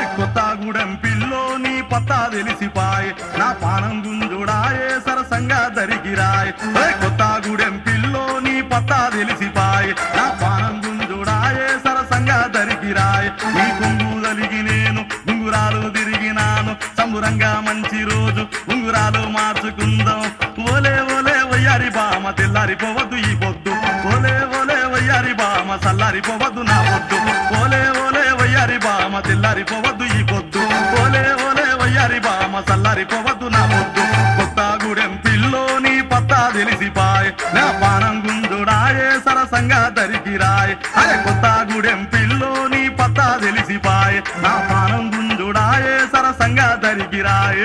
Kothagudem pillow నీ పత్తా తెలిసిపాయ్ నా పానం గుంజుడాయే సరసంగా దరిగిరాయ్ ఓయ్ కొత్తగూడెం పిల్లో నీ పత్తా తెలిసిపాయ్ నా పానం గుంజుడాయే సరసంగా దరిగిరాయ్ నీ కొంగు తలిగి నేను ఉంగురాలు తిరిగినాను సంబురంగా మంచి రోజు ఉంగురాలు మార్చుకుందాం ఓలే ఓలే వయ్యారి బామ తెల్లారిపోవద్దు ఈ పొద్దు ఓలే ఓలే వయ్యారి బామ సల్లారిపోవద్దు నా పొద్దు ఓలే ఓలే వయ్యారి బామ తెల్లారిపోవద్దు ఈ పొద్దు ఓలే ఓలే వయ్యారి బామ సల్లారిపోవద్దు నా పొద్దు కొత్తగూడెం పిల్లోని పత్తా తెలిసిపాయ్ నా పానం గుంజుడాయే సరసంగా దరికిరాయ్ అరే కొత్తగూడెం పిల్లోని పత్తా తెలిసిపాయ్ నా పానం గుంజుడాయే సరసంగా దరికిరాయ్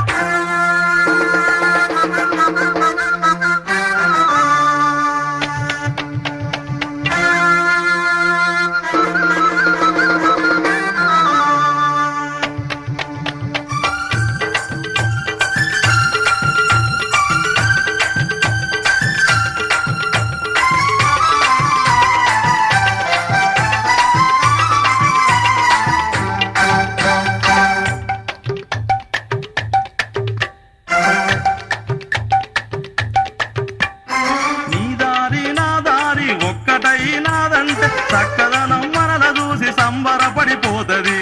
నీ దారి నా దారి ఒక్కటై నాదంటే చక్కదనం మనల చూసి సంబరపడిపోతది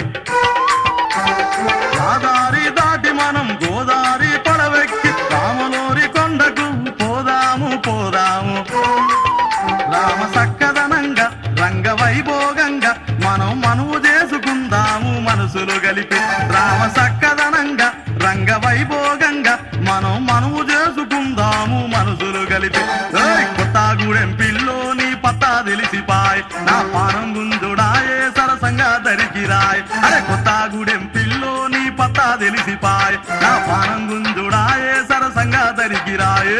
ఆ దారి దాటి మనం గోదారి పడవెక్కి రామలోరి కొండకు పోదాము పోదాము రామ సక్కదనంగా రంగ వైభోగంగా మనం మనువు చేసుకుందాము మనసులు కలిపి రామ సక్కదనంగా రంగ వైభోగంగా మనం మనువు చేసుకుందాము మనసులు కలిపి ఏయ్ కొత్తగూడెం పిల్లోని పత్తా తెలిసిపాయ్ నా పానం గుంజుడాయే సరసంగా దరికిరాయ్ అరే కొత్తగూడెం పిల్లోని పత్తా తెలిసిపాయ్ నా పానం గుంజుడాయే సరసంగా దరికిరాయే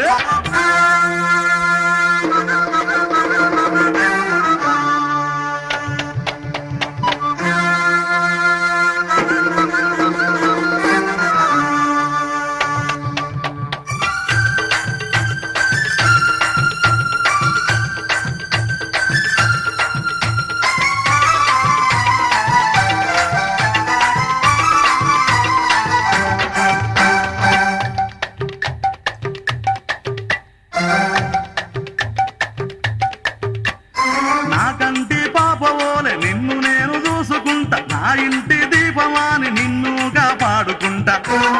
నా కంటి పాపవోలే నిన్ను నేను చూసుకుంటా నా ఇంటి దీపమాని నిన్నుగా పాడుకుంటా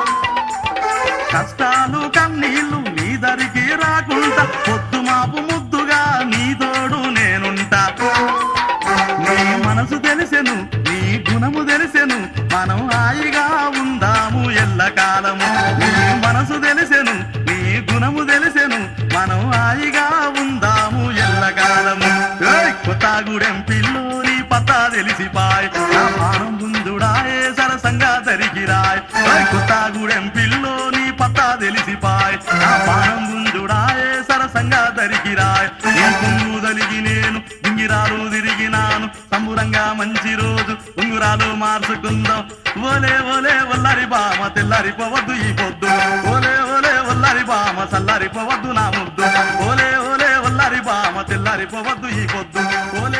కష్టాలు కన్నీళ్లు నీ దరికి రాకుండా పొద్దు మాపు ముద్దుగా నీ తోడు నేనుంటా నీ మనసు తెలిసెను నీ గుణము తెలిసెను మనం హాయిగా ఉందాము ఎల్లకాలము నీ మనసు తెలిసెను నీ గుణము తెలిసెను మనం హాయిగా ఉందాము ఎల్లకాలము ఏయ్ కొత్తగూడెం పిల్లోని పత్తా తెలిసిపాయ్ నా పానం గుంజుడాయే సరసంగా తరిగిరాయ్ ఏయ్ కొత్తగూడెం పిల్లోని పత్తా తెలిసిపాయ్ నా పానం గుంజుడాయే సరసంగా తరిగిరాయ్ నీ కుంగు తలిగి నేను గింగిరాలు తిరిగినాను సంబురంగా మంచి రోజు ఉంగురాలు మార్చుకుందాం ఓలే ఓలే ఒల్లారి బామ తెల్లారిపోవద్దు ఈ పొద్దు ఓలే ఓలే ఒల్లారి బామ సల్లారిపోవద్దు నా ముద్దు ఓలే ఓలే ఒల్లారి బామ తెల్లారిపోవద్దు ఈ పొద్దు ఓలే